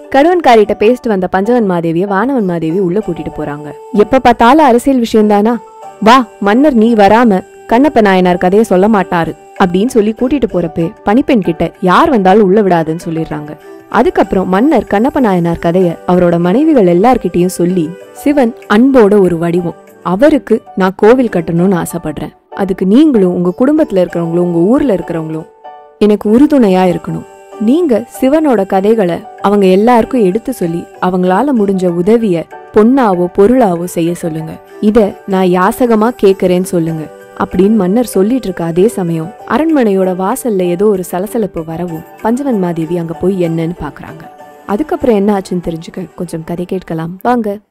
கடுவன்காரிட்ட பேசிட்டு வந்த பஞ்சவன் மாதேவிய வானவன் மாதேவி உள்ள கூட்டிட்டு போறாங்க எப்ப பார்த்தாலும் அரசியல் விஷயம் தானா வா மன்னர் நீ வராம கண்ணப்ப நாயனார் கதைய சொல்ல மாட்டாரு அப்படின்னு சொல்லி கூட்டிட்டு போறப்பே பணிப்பெண் கிட்ட யார் வந்தாலும் உள்ள விடாதுன்னு சொல்லிடுறாங்க அதுக்கப்புறம் மன்னர் கண்ணப்ப நாயனார் கதைய அவரோட மனைவிகள் எல்லார்கிட்டயும் சொல்லி சிவன் அன்போட ஒரு வடிவம் அவருக்கு நான் கோவில் கட்டணும்னு ஆசைப்படுறேன் அதுக்கு நீங்களும் உங்க குடும்பத்துல இருக்கிறவங்களும் உங்க ஊர்ல இருக்கிறவங்களும் எனக்கு உறுதுணையா இருக்கணும் நீங்க சிவனோட கதைகளை அவங்க எல்லாருக்கும் எடுத்து சொல்லி அவங்களால முடிஞ்ச உதவிய பொன்னாவோ பொருளாவோ செய்ய சொல்லுங்க இத நான் யாசகமா கேக்குறேன்னு சொல்லுங்க அப்படின்னு மன்னர் சொல்லிட்டு இருக்க அதே சமயம் அரண்மனையோட வாசல்ல ஏதோ ஒரு சலசலப்பு வரவும் பஞ்சவன் மாதேவி அங்க போய் என்னன்னு பாக்குறாங்க அதுக்கப்புறம் என்ன ஆச்சுன்னு தெரிஞ்சுக்க கொஞ்சம் கதை கேட்கலாம் வாங்க